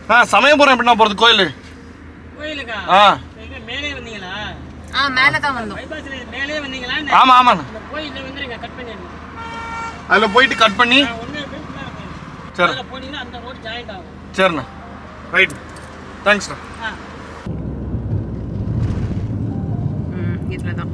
ஆ சமயபுரம் எப்படிண்ணா போகிறது கோயில் கோயிலுக்கா ஆ எங்க மேலே வந்தீங்களா ஆ மேல தான் வந்தோம் பைபாஸ்ல மேலே வந்தீங்களா ஆமாம் ஆமாண்ணா இந்த கோயில்ல வந்துருங்க கட் பண்ணிடுங்க அதில் போயிட்டு கட் பண்ணி ஒன்று போயிட்டு சரி அதில் போனீங்கன்னா அந்த ரோடு ஜாயிண்ட் ஆகும் சரிண்ணா ரைட் தேங்க்ஸ்ண்ணா ஆ ம் இதுல தான்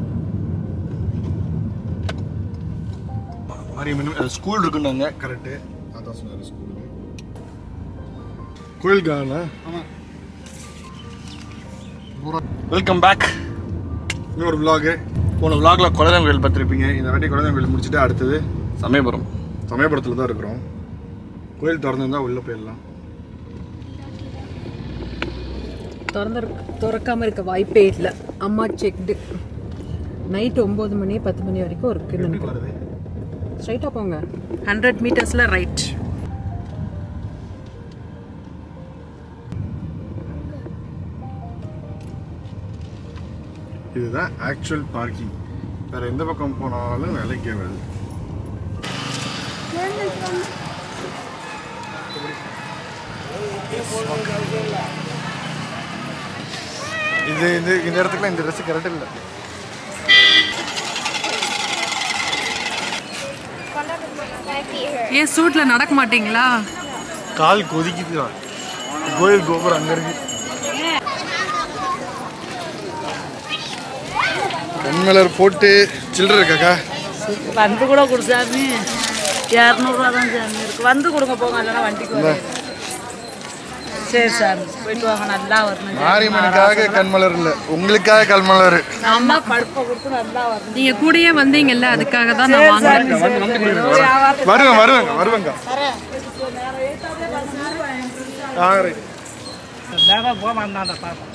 மாதிரி ஸ்கூல் இருக்குன்னாங்க கரெக்டு அதான் சொன்னார் ஸ்கூல் கோயிலுக்கான ஆமாம் வெல்கம் பேக் இன்னொரு vlog போன vlogல குலதெய்வம் கோயில் பார்த்துருப்பீங்க இந்த வாட்டி குலதெய்வம் கோயில் முடிச்சுட்டு அடுத்தது சமயபுரம் சமயபுரத்தில் தான் இருக்கிறோம் கோயில் திறந்துருந்தா உள்ளே போயிடலாம் திறந்து திறக்காம இருக்க வாய்ப்பே இல்லை அம்மா செக்டு நைட் ஒம்பது மணி பத்து மணி வரைக்கும் இருக்குன்னு நினைக்கிறேன் ஸ்ட்ரைட்டாக போங்க ஹண்ட்ரட் மீட்டர்ஸில் ரைட் இதுதான் ஆக்சுவல் பார்க்கிங் வேற எந்த பக்கம் போனாலும் விலைக்கே வருது இது இது இந்த இடத்துக்குலாம் இந்த ட்ரெஸ் கரெக்ட் இல்லை ஏன் சூட்டில் நடக்க மாட்டீங்களா கால் கொதிக்குது கோயில் கோபுரம் அங்க இருக்கு கண்மலர் போட்டு சில்லற இருக்காக்கா வந்து கூட கொடு சாமி இரநூறுவா தான் சாமி இருக்கு வந்து கொடுங்க போங்க இல்லைன்னா வண்டிக்கு வர சரி சாமி போயிட்டு வாங்க நல்லா வரணும் சாமி. மாரியம்மனுக்காக கண்மலர் இல்ல உங்களுக்காக கண்மலர் அம்மா படுப்பை கொடுத்து நல்லா வரணும் நீங்கள் கூடயே வந்தீங்கல்ல அதுக்காக தான் நான் வாங்கினேன் வருவேன் வருவேங்க வருவேங்க ஆ, right. வேகம் போக மாட்டான் பார்ப்போம்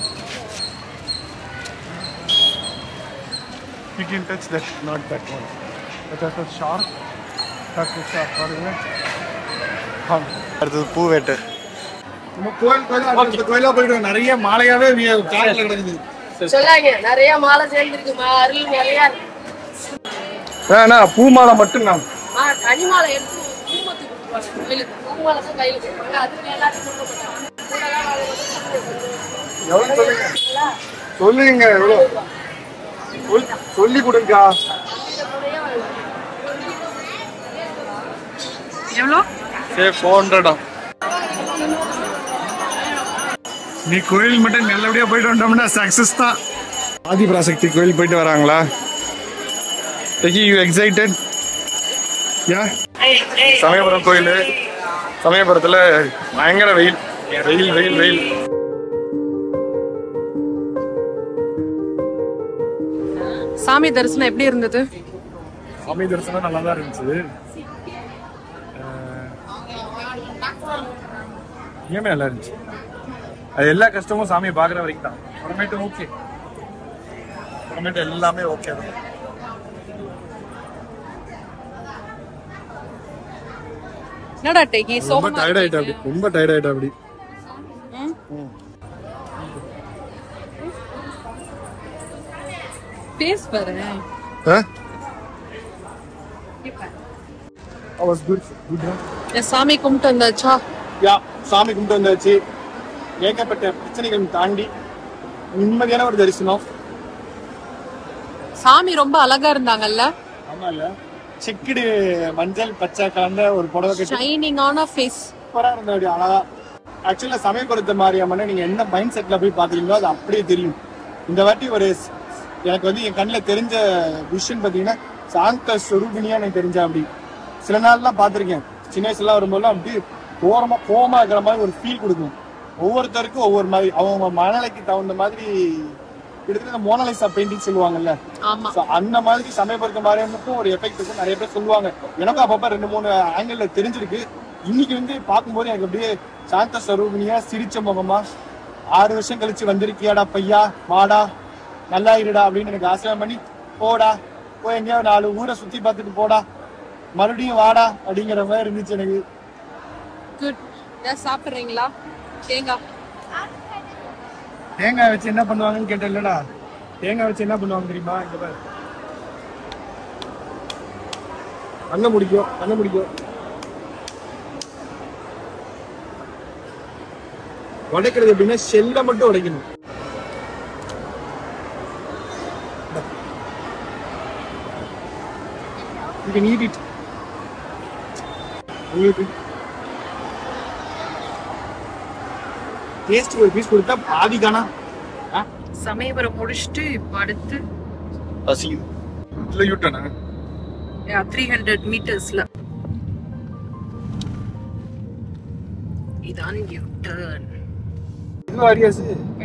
You can touch that, not that one. But that's a shark. Touch the shark. பாருங்க. ஆ. அடுத்தது பூவேட்டை நம்ம கோயில் கோயிலா அடுத்த கோயிலா போயிடுவோம் நிறைய மாலையாவே காட்டில் கிடக்குது சொல்லாங்க நிறைய மாலை சேர்ந்துருக்கு அருள் நிறைய இருக்கு. வேணா பூ மாலை மட்டும் நான் ஆ கனி மாலை எடுத்து குடும்பத்துக்கு கொடுப்பாங்க கோயிலுக்கு பூ மாலை தான் கையில் கொடுப்பாங்க அது எல்லாத்தையும் கொடுக்க மாட்டாங்க கூடலாம் மாலை வந்து எவ்வளவு சொல்லுங்க சொல்லுங்க எவ்வளோ சொல்- சொல்லி கொடுங்கக்கா எவ்வளோ சரி ஃபோர் ஹண்ட்ரடா நீ கோயில் மட்டும் நல்லபடியா போயிட்டு வந்தோம்னா சக்சஸ் தான் ஆதிபராசக்தி கோயில் போயிட்டு வராங்களா டெக்கி யூ எக்ஸைட்டட் யா சமயபுரம் கோயில் சமயபுரத்தில் பயங்கர வெயில் வெயில் வெயில் வெயில் சாமி தரிசனம் எப்படி இருந்தது சாமி தரிசனம் நல்லா தான் இருந்துச்சு ஏமே நல்லா இருந்துச்சு அது எல்லா கஷ்டமும் சாமியை பார்க்குற வரைக்கும் தான் அப்புறமேட்டு ஓகே அப்புறமேட்டு எல்லாமே ஓகே தான் என்னடா டேகி ரொம்ப சோகமா டயர்ட் ஆயிட்டா அப்படி ரொம்ப டயர்ட் ஆயிட்டா அப்படி பேஸ் பாரு வாஸ் குட் குட் என் சாமி கும்பிட்டு வந்தாச்சா யா சாமி கும்பிட்டு வந்தாச்சு ஏகப்பட்ட பிரச்சனைகள் தாண்டி நிம்மதியான ஒரு தரிசனம் சாமி ரொம்ப அழகா இருந்தாங்கல்ல ஆமா இல்ல சிக்கிடு மஞ்சள் பச்சை கலந்த ஒரு புடவை கட்டி ஷைனிங்கான ஃபேஸ் சூப்பரா இருந்த அப்படி அழகா ஆக்சுவலா சமயபுரத்து மாரியம்மனை நீங்க என்ன மைண்ட் செட்ல போய் பாத்தீங்களோ அது அப்படியே தெரியும் இந்த வாட்டி ஒரு ஸ்- எனக்கு வந்து என் கண்ணில் தெரிஞ்ச விஷயம் பாத்தீங்கன்னா சாந்த ஸ்வரூபினியா எனக்கு தெரிஞ்சா அப்படி சில நாள்லாம் பார்த்திருக்கேன் சின்ன வயசுலாம் வரும்போதெல்லாம் அப்படி ஓரமா கோமா இருக்கிற மாதிரி ஒரு ஃபீல் கொடுக்கும் ஒவ்வொருத்தருக்கும் ஒவ்வொரு மாதிரி அவங்க மனநிலைக்கு தகுந்த மாதிரி கிட்டத்தட்ட மோனலைசா பெயிண்டிங் சொல்லுவாங்கல்ல ஆமா So, அந்த மாதிரி சமயபுரத்து மாரியம்மனுக்கும் ஒரு எஃபெக்ட் இருக்கும் நிறைய பேர் சொல்லுவாங்க எனக்கும் அப்பப்ப ரெண்டு மூணு ஆங்கிள் தெரிஞ்சிருக்கு இன்னைக்கு வந்து பார்க்கும்போது எனக்கு அப்படியே சாந்த ஸ்வரூபினியா சிரிச்ச முகமா ஆறு வருஷம் கழிச்சு வந்திருக்கியாடா பையா வாடா நல்லா இருடா அப்படின்னு எனக்கு ஆசிரியம் பண்ணி போடா போய் எங்கேயாவது நாலு ஊரை சுத்தி பார்த்துட்டு போடா மறுபடியும் வாடா அப்படிங்கிற மாதிரி இருந்துச்சு எனக்கு குட் ஏதாவது சாப்பிட்றீங்களா தேங்காய் தேங்காய் வச்சு என்ன பண்ணுவாங்கன்னு கேட்டேன் இல்லடா தேங்காய் வச்சு என்ன பண்ணுவாங்க தெரியுமா இங்க பாரு கண்ணை முடிக்கும் கண்ணை முடிக்கும் உடைக்கிறது எப்படின்னா ஷெல்ல மட்டும் உடைக்கணும் You can eat it. உங்களுக்கு டேஸ்ட் ஒரு பீஸ் கொடுத்தா பாதி தானா சமயபுரம் முடிச்சுட்டு இப்போ அடுத்து பசிக்குது இல்லை யூட்டனா த்ரீ ஹண்ட்ரட் மீட்டர்ஸ்ல இதான் யூ டர்ன் இது வாரியாசு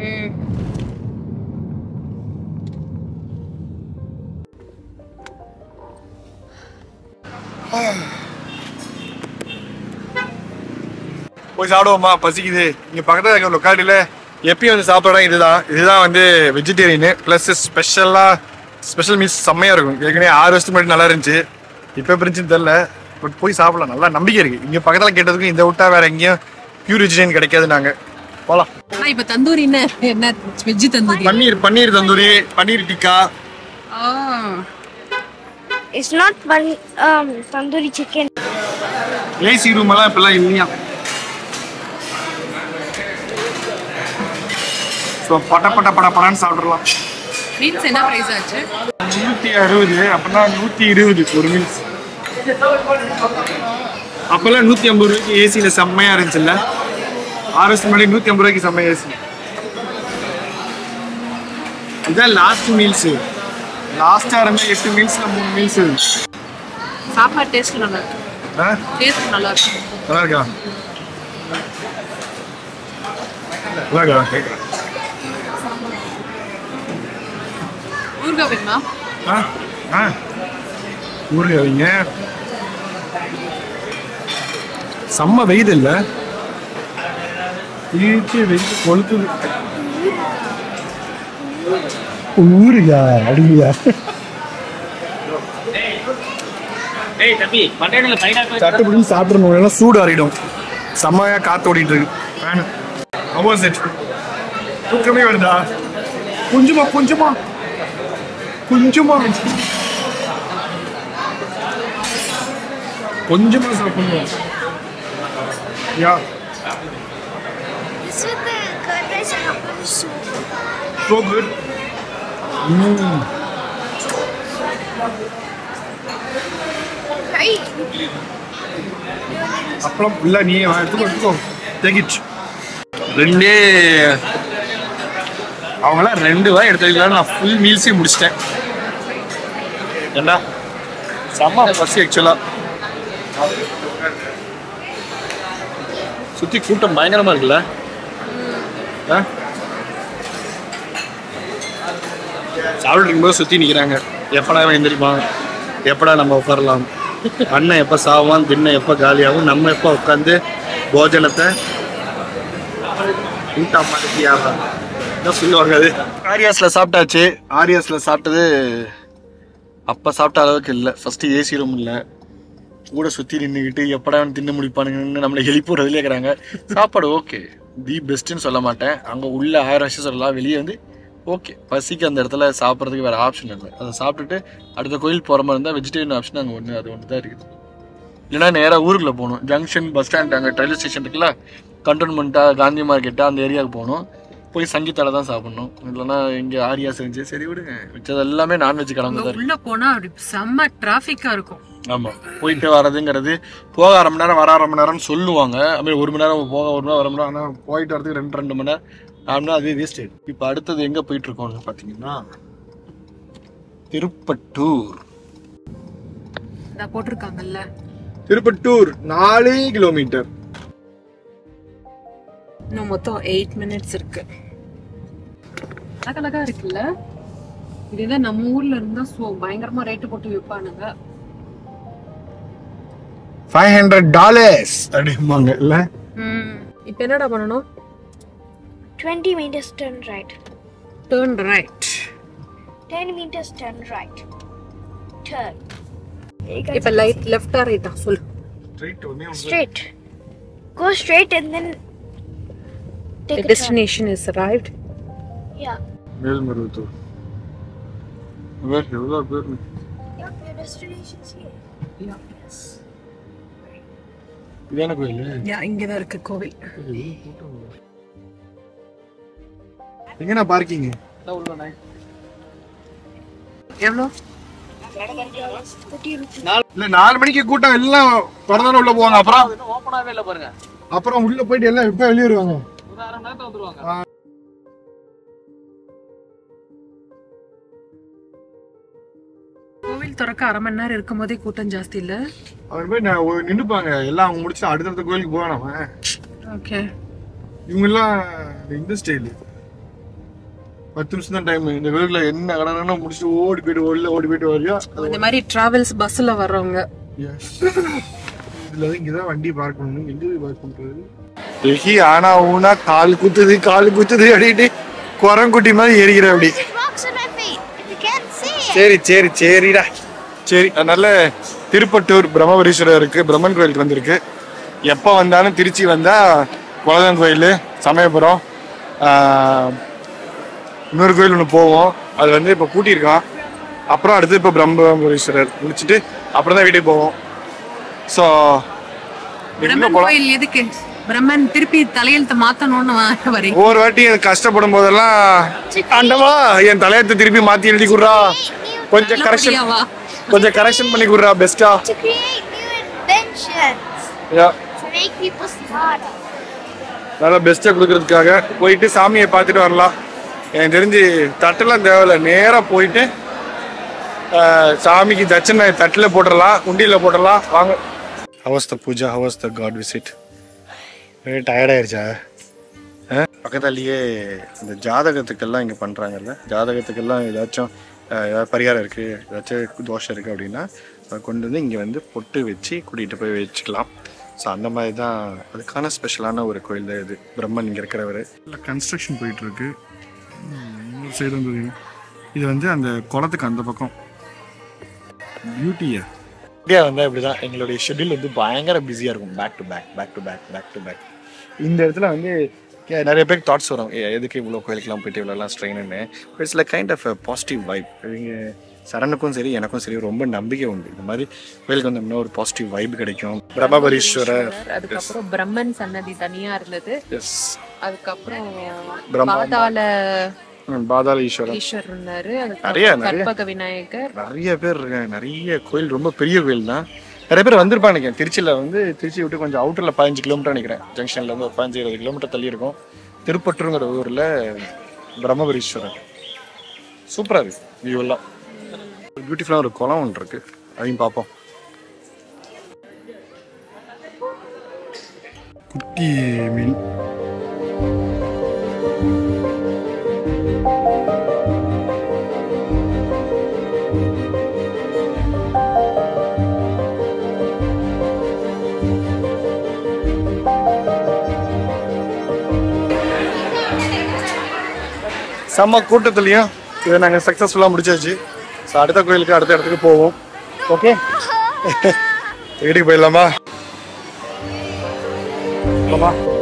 போய் சாப்பிடுவோமா பசிக்குது இங்க பக்கத்துல இருக்க லொக்காலிட்டியில எப்பயும் வந்து சாப்பிட்ற இடம் இதுதான் இதுதான் வந்து வெஜிடேரியனு ப்ளஸ் ஸ்பெஷலா ஸ்பெஷல் மீல்ஸ் செம்மையா இருக்கும் ஏற்கனவே ஆறு வருஷத்துக்கு முன்னாடி நல்லா இருந்துச்சு இப்போ எப்படி இருந்துச்சுன்னு தெரியல பட் போய் சாப்பிடலாம் நல்லா நம்பிக்கை இருக்கு இங்க பக்கத்துல கேட்டதுக்கும் இந்த விட்டா வேற எங்கேயும் பியூர் வெஜிடேரியன் கிடைக்காது நாங்க போலாம் ஆனா இப்ப தந்தூரின்னு என்ன veg tandoori paneer paneer tandoori paneer tikka It's not one um, tandoori chicken. AC room எல்லாம் இப்பெல்லாம் இல்லையா ஸோ பட்ட பட்ட பட படன்னு சாப்பிடலாம் மீன்ஸ் என்ன பிரைஸ் ஆச்சு நூற்றி அறுபது அப்படின்னா நூற்றி இருபது ஒரு மீல்ஸ் அப்போல்லாம் நூற்றி ஐம்பது ரூபாய்க்கு ஏசியில் செம்மையாக இருந்துச்சுல்ல ஆறு வருஷம் முன்னாடி நூற்றி ஐம்பது ரூபாய்க்கு செம்ம ஏசி இதுதான் லாஸ்ட் மீல்ஸு லாஸ்ட்டாக இருந்தால் எட்டு மீல்ஸில் மூணு மீல்ஸ் சாப்பாடு டேஸ்ட் நல்லா இருக்கு ஆ டேஸ்ட் நல்லா இருக்கு நல்லா இருக்கா நல்லா இருக்கா ஊறுகாய் வேணுமா ஆ ஆ ஊருக்கு வைங்க செம்ம வெயில் இல்ல ஈச்சி வெயில் கொளுத்துது ஊருகா அடிமையா ஏய் தம்பி பட்டேனில் பைனாப்பிள் சட்டுப்படின்னு சாப்பிடணும் இல்லைன்னா சூடு அறிடும் செம்மையா காத்து ஓடிட்டு இருக்கு ஃபேனு ஆப்போசிட் தூக்கமே வருதா கொஞ்சமா கொஞ்சமா கொஞ்சமா கொஞ்சமா சாப்பிடணும் யா This with the curd rice and apple soup. so good mm. Hey, அப்புறம் இல்ல நீ எடுத்துக்கோ எடுத்துக்கோ டேக் இட் ரெண்டே அவங்களாம் ரெண்டு வாய் எடுத்து வைக்கலாம் நான் ஃபுல் மீல்ஸே முடிச்சிட்டேன் ஏண்டா செம்ம பசி ஆக்சுவலா சுத்தி கூட்டம் பயங்கரமா இருக்குல்ல ஆ? சாப்பிட்டு இருக்கும்போது சுத்தி நிக்கிறாங்க எப்படா இவன் எந்திரிப்பான் எப்படா நம்ம உட்காரலாம் அண்ணன் எப்ப சாவான் தின்ன எப்ப காலியாகும் நம்ம எப்ப உட்காந்து போஜனத்தை ஊட்டா மாட்டியாவா என்ன சொல்லுவாங்க அது ஆரியாஸ்ல சாப்பிட்டாச்சு ஆரியாஸ்ல சாப்பிட்டது அப்ப சாப்பிட்ட அளவுக்கு இல்லை ஃபர்ஸ்ட் ஏசி ரூம் இல்லை கூட சுத்தி நின்றுக்கிட்டு எப்படா அவன் தின்னு முடிப்பானுங்கன்னு நம்மளை எழுப்புறதுல இருக்கிறாங்க சாப்பாடு ஓகே தி பெஸ்ட்னு சொல்ல மாட்டேன் அங்க உள்ள ஆயிரம் வருஷம் சொல்லலாம் வெளியே வந்து ஓகே பசிக்கு அந்த இடத்துல சாப்பிட்றதுக்கு வேற ஆப்ஷன் இல்லை அதை சாப்பிட்டுட்டு அடுத்த கோயில் போகிற மாதிரி இருந்தால் வெஜிடேரியன் ஆப்ஷன் அங்கே ஒன்று அது ஒன்று தான் இருக்குது இல்லைன்னா நேராக ஊருக்குள்ள போகணும் ஜங்ஷன் பஸ் ஸ்டாண்ட் அங்கே ரயில்வே ஸ்டேஷன் இருக்குல்ல கண்டோன்மெண்ட்டா காந்தி மார்க்கெட்டா அந்த ஏரியாவுக்கு போகணும் போய் சங்கீத்தால தான் சாப்பிடணும் இல்லைன்னா இங்கே ஆரியாஸ் இருந்துச்சு சரி விடுங்க மிச்சது எல்லாமே நான்வெஜ் கிளம்பு தான் உள்ள போனா அப்படி செம்ம டிராஃபிக்கா இருக்கும் ஆமா போயிட்டு வர்றதுங்கிறது போக அரை மணி நேரம் வர அரை மணி நேரம்னு சொல்லுவாங்க அப்படி ஒரு மணி நேரம் போக ஒரு மணி நேரம் வர மணி நேரம் ஆனால் போயிட்டு வரதுக்கு ரெண்டு ரெண்டு மணி நேரம் அப்படின்னா அதுவே வேஸ்ட் இப்போ அடுத்தது எங்க போயிட்டு இருக்கோம்னு பார்த்தீங்கன்னா திருப்பட்டூர் இதான் போட்டிருக்காங்கல்ல திருப்பட்டூர் நாலே கிலோமீட்டர் இன்னும் மொத்தம் எயிட் மினிட்ஸ் இருக்கு அழகழகா இருக்குல்ல இதுதான் நம்ம ஊர்ல இருந்தா சோ பயங்கரமா ரேட்டு போட்டு விற்பானுங்க ஃபைவ் ஹண்ட்ரட் டாலர்ஸ் அப்படிம்பாங்க இல்ல இப்போ என்னடா பண்ணணும் 20 meters turn right. Turn right 10 meters turn right. Turn. இப்போ லைட் லெஃப்டா ரைட்டா சொல்லு Straight. Go straight and then take The a turn. destination is arrived. Yeah. Melmaruvathur வேறு எவ்வளோ பேர் Yep, your destination's here. Yes. இதான கோயில் யா இங்க தான் இருக்கு கோவில் எங்கண்ணா பார்க்கிங் எவ்வளோ இல்ல நாலு மணிக்கு கூட்டம் எல்லாம் பிறந்தாலும் உள்ள போவாங்க அப்புறம் ஓப்பனாவே இல்ல பாருங்க அப்புறம் உள்ள போயிட்டு எல்லாம் எப்ப வெளியே வருவாங்க ஒரு அரை மணி நேரத்துல வந்துருவாங்க கோவில் திறக்க அரை மணி நேரம் இருக்கும் போதே கூட்டம் ஜாஸ்தி இல்ல அவர் போய் நான் ஒரு நின்னுப்பாங்க எல்லாம் அவங்க முடிச்சு அடுத்தடுத்த கோயிலுக்கு போவான் அவன் ஓகே இவங்க எல்லாம் இந்த ஸ்டைல் பத்து நிமிஷம் தான் டைம் இந்த கோயிலுக்குள்ள என்ன கடனா முடிச்சுட்டு ஓடி போயிட்டு உள்ள ஓடி போயிட்டு வரியா இந்த மாதிரி டிராவல்ஸ் பஸ்ல வர்றவங்க Yes. இதுல வந்து இங்கதான் வண்டி பார்க் பண்ணணும் எங்க போய் பார்க் பண்றது டெல்லி ஆனா ஊனா கால் குத்துது கால் குத்துது அப்படின்ட்டு குரங்குட்டி மாதிரி ஏறிக்கிற அப்படி Rocks on my feet. If you can't see it. சரி சரி சரிடா சரி அதனால திருப்பட்டூர் பிரம்மபுரீஸ்வரர் இருக்கு பிரம்மன் கோயிலுக்கு வந்திருக்கு எப்போ வந்தாலும் திருச்சி வந்தா குலதம் கோயில் சமயபுரம் ஆஹ், இன்னொரு கோயில் ஒன்று போவோம் அது வந்து இப்போ கூட்டியிருக்கான் அப்புறம் அடுத்து இப்போ பிரம்மபுரீஸ்வரர் முடிச்சுட்டு அப்புறம் தான் வீட்டுக்கு போவோம் ஸோ பிரம்மன் கோயில் எதுக்கு பிரம்மன் திருப்பி தலையெழுத்து மாத்தணும்னு வா- வரீங்க ஒவ்வொரு வாட்டி எனக்கு கஷ்டப்படும் போதெல்லாம் ஆண்டவா என் தலையத்தை திருப்பி மாத்தி எழுதி குடுறா கொஞ்சம் கரெக்ஷன் நல்லபடியாவா? கொஞ்சம் கரெக்ஷன் பண்ணி குடுறா பெஸ்டா To create new inventions. To make people smarter. நல்லா பெஸ்ட்டாக கொடுக்கறதுக்காக போயிட்டு சாமியை பார்த்துட்டு வரலாம் எனக்கு தெரிஞ்சு தட்டெல்லாம் தேவையில்ல நேராக போயிட்டு ஆஹ், சாமிக்கு தட்சணை தட்டில் போட்டுடலாம் குண்டியில் போட்டுடலாம் வாங்க how's the puja how's the god visit டயர்டாயிருச்சா பக்கத்தாலேயே இந்த ஜாதகத்துக்கெல்லாம் இங்கே பண்ணுறாங்கல்ல ஜாதகத்துக்கெல்லாம் ஏதாச்சும் ஆஹ், ஏதாவது பரிகாரம் இருக்குது ஏதாச்சும் தோஷம் இருக்குது அப்படின்னா அதை கொண்டு வந்து இங்கே வந்து பொட்டு வச்சு கூட்டிகிட்டு போய் வச்சுக்கலாம் ஸோ அந்த மாதிரி தான் அதுக்கான ஸ்பெஷலான ஒரு கோயில் தான் இது பிரம்மன் இங்கே இருக்கிறவர் இல்லை கன்ஸ்ட்ரக்ஷன் போயிட்டுருக்கு இன்னொரு சைடு வந்து இது வந்து அந்த குளத்துக்கு அந்த பக்கம் பியூட்டியா இந்தியா வந்தால் இப்படி தான் எங்களுடைய ஷெட்யூல் வந்து பயங்கர பிஸியாக இருக்கும் back to back back to back back to back இந்த இடத்துல வந்து கே- நிறைய பேருக்கு தாட்ஸ் வரும் ஏ, எதுக்கு இவ்வளோ கோயிலுக்குலாம் போயிட்டு இவ்வளோலாம் ஸ்ட்ரெயின்னு it's like kind of positive vibe இங்கே சரணுக்கும் சரி எனக்கும் சரி ரொம்ப நம்பிக்கை உண்டு இந்த மாதிரி கோயிலுக்கு வந்தோம்னா ஒரு பாசிட்டிவ் வைப் கிடைக்கும் பிரம்மபரீஸ்வரர் அதுக்கப்புறம் பிரம்மன் சன்னதி தனியா இருந்தது எஸ் அதுக்கப்புறம் பிரம்மா. பாதாள பாதாள ஈஸ்வரர் ஈஸ்வர் இருந்தாரு நிறைய, அதுக்கப்புறம் நிறைய. கற்பக விநாயகர் நிறைய பேர் இருக்காங்க நிறைய கோயில் ரொம்ப பெரிய கோயில் தான் நிறைய பேர் வந்திருப்பாங்க நினைக்கிறேன் திருச்சியில் வந்து திருச்சி விட்டு கொஞ்சம் அவுட்டரில் பதினஞ்சு கிலோமீட்டர் நினைக்கிறேன் ஜங்ஷன்ல இருந்து ஒரு பதினஞ்சு இருபது கிலோமீட்டர் தள்ளி இருக்கும் திருப்பட்டூருங்கிற ஊரில் பிரம்மபுரீஸ்வரர் சூப்பராக இருக்கு வியூ எல்லாம் பியூட்டிஃபுல்லாக ஒரு குளம் ஒன்று இருக்கு அதையும் பார்ப்போம் குட்டி மீன் செம்ம கூட்டத்துலையும் இதை நாங்கள் சக்ஸஸ்ஃபுல்லாக முடிச்சாச்சு ஸோ அடுத்த கோயிலுக்கு அடுத்த இடத்துக்கு போவோம் ஓகே வீட்டுக்கு போயிடலாமா போலாமா